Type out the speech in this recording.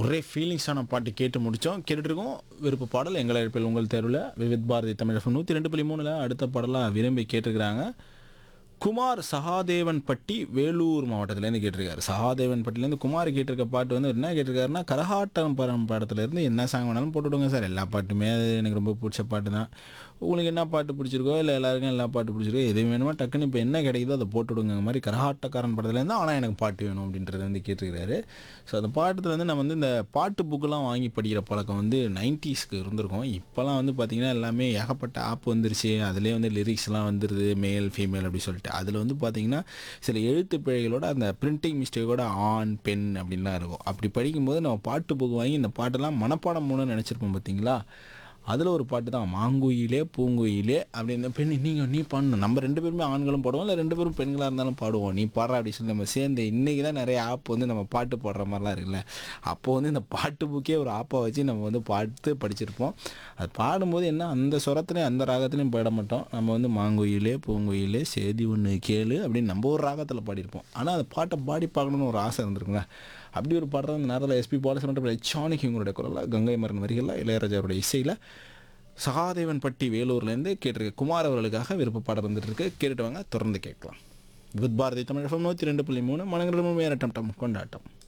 ஒரே ஃபீலிங்ஸான பாட்டு கேட்டு முடித்தோம் கேட்டுட்டு இருக்கோம் விருப்ப பாடல் எங்கள் அழைப்பில் உங்கள் தேர்வில் விவித் பாரதி தமிழ் நூற்றி ரெண்டு புள்ளி மூணில் அடுத்த பாடலாக விரும்பி கேட்டிருக்கிறாங்க குமார் சகாதேவன் பட்டி வேலூர் மாவட்டத்துலேருந்து கேட்டிருக்காரு சகாதேவன் பட்டிலேருந்து குமார் கேட்டிருக்க பாட்டு வந்து என்ன கேட்டிருக்காருன்னா கரகாட்டம் பரம் படத்துலேருந்து என்ன சாங் வேணாலும் போட்டுவிடுங்க சார் எல்லா பாட்டுமே அது எனக்கு ரொம்ப பிடிச்ச பாட்டு தான் உங்களுக்கு என்ன பாட்டு பிடிச்சிருக்கோ இல்லை எல்லாருக்கும் எல்லா பாட்டு பிடிச்சிருக்கோ எது வேணுமோ டக்குன்னு இப்போ என்ன கிடைக்குதோ அதை போட்டு விடுங்க அந்த மாதிரி கரகாட்டக்காரன் படத்துலேருந்து ஆனால் எனக்கு பாட்டு வேணும் அப்படின்றத வந்து கேட்டிருக்காரு ஸோ அந்த பாட்டத்தில் வந்து நம்ம வந்து இந்த பாட்டு புக்கெல்லாம் வாங்கி படிக்கிற பழக்கம் வந்து நைன்ட்டீஸ்க்கு இருந்திருக்கும் இப்போலாம் வந்து பார்த்திங்கன்னா எல்லாமே ஏகப்பட்ட ஆப் வந்துருச்சு அதிலே வந்து லிரிக்ஸ்லாம் வந்துடுது மேல் ஃபீமேல் அப்படி சொல்லிட்டு அதில் வந்து பார்த்திங்கன்னா சில எழுத்து பிழைகளோட அந்த பிரிண்டிங் மிஸ்டேக்கோட ஆண் பெண் அப்படின்லாம் இருக்கும் அப்படி படிக்கும்போது நம்ம பாட்டு புக்கு வாங்கி இந்த பாட்டெல்லாம் மனப்பாடம் மூலம் நினச்சிருப்போம் பார்த்தீங்களா அதில் ஒரு பாட்டு தான் மாங்குயிலே பூங்குயிலே அப்படின்னு பெண் நீங்கள் நீ பாடணும் நம்ம ரெண்டு பேருமே ஆண்களும் பாடுவோம் இல்லை ரெண்டு பேரும் பெண்களாக இருந்தாலும் பாடுவோம் நீ பாடுற அப்படி சொல்லி நம்ம சேர்ந்து இன்றைக்கி தான் நிறைய ஆப் வந்து நம்ம பாட்டு பாடுற மாதிரிலாம் இருக்குல்ல அப்போ வந்து இந்த பாட்டு புக்கே ஒரு ஆப்பை வச்சு நம்ம வந்து பாட்டு படிச்சிருப்போம் அது பாடும்போது என்ன அந்த சுரத்துலையும் அந்த ராகத்துலையும் பாட மாட்டோம் நம்ம வந்து மாங்குயிலே பூங்குயிலே சேதி ஒன்று கேளு அப்படின்னு நம்ம ஒரு ராகத்தில் பாடியிருப்போம் ஆனால் அந்த பாட்டை பாடி பார்க்கணுன்னு ஒரு ஆசை இருந்திருக்குங்க அப்படி ஒரு பாடுறது அந்த நேரத்தில் எஸ்பி பாலசுமன்ற சாணிக்கு இவங்களுடைய குரலில் கங்கை மரன் வரிகளில் இளையராஜாவுடைய இசையில் சகாதேவன் பட்டி வேலூர்லேருந்து கேட்டிருக்க குமார் அவர்களுக்காக விருப்ப பாடம் வந்துட்டு இருக்கு கேட்டுட்டு வாங்க தொடர்ந்து கேட்கலாம் வித் பாரதி தமிழ் நூற்றி ரெண்டு புள்ளி மூணு மனங்கள் மேரட்டம் கொண்டாட்டம்